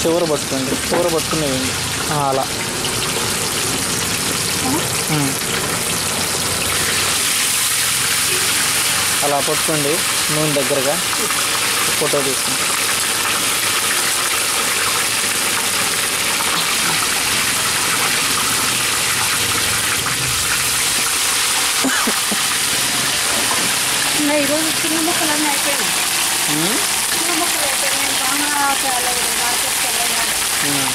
చివర పట్టుకోండి చివర పట్టుకుని వేయండి ఆ, అలా ఉమ్. అలా పట్టుకోండి నూనె దగ్గరగా ఫోటో తీసుకుని ఇంకా ఈరోజు చిన్న మొక్కలన్నీ అయిపోయినాయి ఉమ్. చిన్న మొక్కలు అయిపోయినాయి బాగా తేలేదు మార్కెట్కి వెళ్ళాను ఉమ్.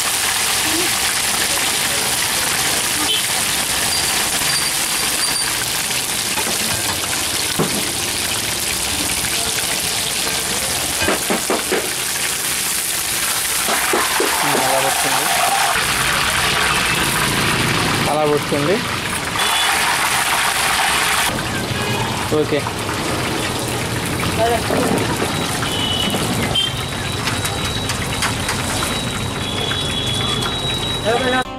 ఉమ్, అలా పట్టుకోండి అలా పట్టుకోండి ఓకే సరే